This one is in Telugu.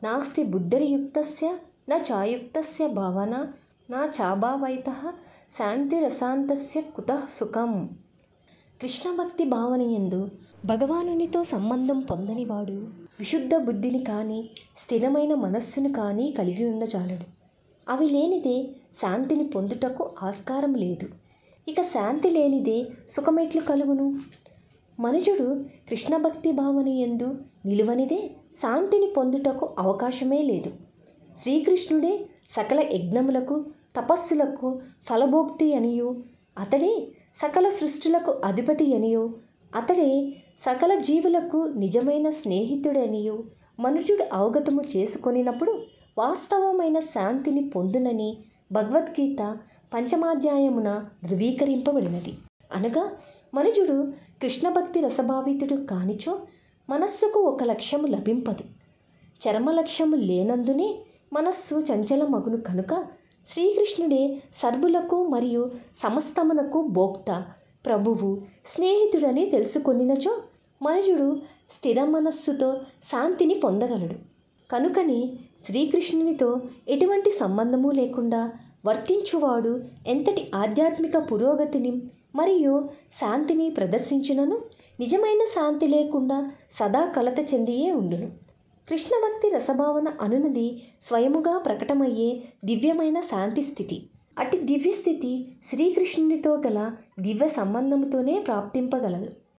నాస్తి బుద్ధిర్యుక్తస్య న చాయుక్తస్య భావన నా చాభావైత శాంతిరశాంతస్య కుతః సుఖం కృష్ణ భక్తి భావన ఎందు భగవానునితో సంబంధం పొందనివాడు విశుద్ధ బుద్ధిని కానీ స్థిరమైన మనస్సును కానీ కలిగి ఉండజాలడు అవి లేనిదే శాంతిని పొందుటకు ఆస్కారం లేదు ఇక శాంతి లేనిదే సుఖమెట్లు కలుగును మనుజుడు కృష్ణ భక్తి భావన ఎందు నిలువనిదే శాంతిని పొందుటకు అవకాశమే లేదు శ్రీకృష్ణుడే సకల యజ్ఞములకు తపస్సులకు ఫలభోక్తి అనియు అతడే సకల సృష్టులకు అధిపతి అనియు అతడే సకల జీవులకు నిజమైన స్నేహితుడనియు మనుషుడు అవగతము చేసుకొనినప్పుడు వాస్తవమైన శాంతిని పొందునని భగవద్గీత పంచమాధ్యాయమున ధృవీకరింపబడినది అనగా మనుజుడు కృష్ణభక్తి రసభావితుడు కానిచో మనస్సుకు ఒక లక్ష్యము లభింపదు చర్మ లక్ష్యము లేనందునే మనస్సు చంచలమగును కనుక శ్రీకృష్ణుడే సర్వులకు మరియు సమస్తమునకు భోక్త ప్రభువు స్నేహితుడని తెలుసుకొనినచో మనుజుడు స్థిర మనస్సుతో శాంతిని పొందగలడు కనుకని శ్రీకృష్ణునితో ఎటువంటి సంబంధము లేకుండా వర్తించువాడు ఎంతటి ఆధ్యాత్మిక పురోగతిని మరియు శాంతిని ప్రదర్శించినను నిజమైన శాంతి లేకుండా సదా కలత చెందియే ఉండును కృష్ణభక్తి రసభావన అనునది స్వయముగా ప్రకటమయ్యే దివ్యమైన శాంతి స్థితి అట్టి దివ్య స్థితి శ్రీకృష్ణునితో గల దివ్య సంబంధముతోనే ప్రాప్తింపగలదు